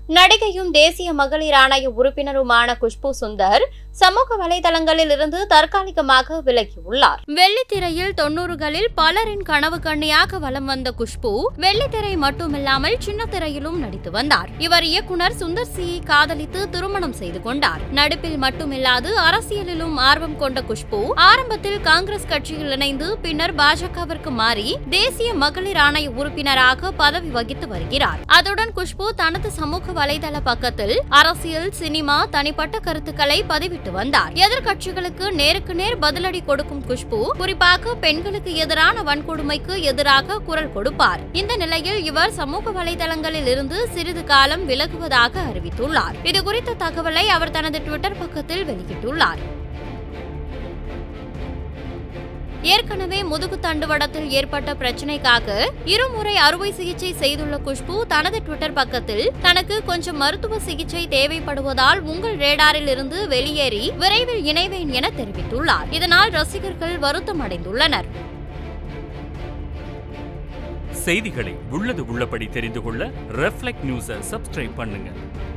நடிகையும் தேசிய மகளிர் ஆணைய உறுப்பினருமான குஷ்பு சுந்தர் சமூக வலைதளங்களில் இருந்து தற்காலிகமாக விலகியுள்ளார் வெள்ளித்திரையில் தொன்னூறுகளில் பலரின் கனவு கண்ணியாக வலம் வந்த குஷ்பு வெள்ளித்திரை மட்டுமில்லாமல் சின்ன திரையிலும் நடித்து வந்தார் இவர் இயக்குனர் சுந்தர் சியை காதலித்து திருமணம் செய்து கொண்டார் நடிப்பில் மட்டுமில்லாது அரசியலிலும் ஆர்வம் கொண்ட குஷ்பு ஆரம்பத்தில் காங்கிரஸ் கட்சியில் இணைந்து பின்னர் பாஜகவிற்கு மாறி தேசிய மகளிர் ஆணைய உறுப்பினராக பதவி வகித்து வருகிறார் அதுடன் குஷ்பு தனது சமூக வலைதள பக்கத்தில் அரசியல் சினிமா தனிப்பட்ட கருத்துக்களை பதிவிட்டு வந்தார் எதிர்க்கட்சிகளுக்கு நேருக்கு நேர் பதிலடி கொடுக்கும் குஷ்பு குறிப்பாக பெண்களுக்கு எதிரான வன்கொடுமைக்கு எதிராக குரல் கொடுப்பார் இந்த நிலையில் இவர் சமூக வலைதளங்களில் இருந்து சிறிது காலம் விலகுவதாக அறிவித்துள்ளார் இது குறித்த தகவலை அவர் தனது ட்விட்டர் பக்கத்தில் வெளியிட்டுள்ளார் ஏற்கனவே முதுகு தண்டுவடத்தில் ஏற்பட்ட பிரச்சனைக்காக இருமுறை அறுவை சிகிச்சை செய்துள்ள குஷ்பு தனது ட்விட்டர் பக்கத்தில் தனக்கு கொஞ்சம் மருத்துவ சிகிச்சை தேவைப்படுவதால் உங்கள் ரேடாரில் இருந்து வெளியேறி விரைவில் இணைவேன் என தெரிவித்துள்ளார் இதனால் ரசிகர்கள் வருத்தம் அடைந்துள்ளனர் செய்திகளை உள்ளது உள்ளபடி தெரிந்து கொள்ள ரெஃப்ளெக்ட் நியூஸை சப்ஸ்கிரைப் பண்ணுங்க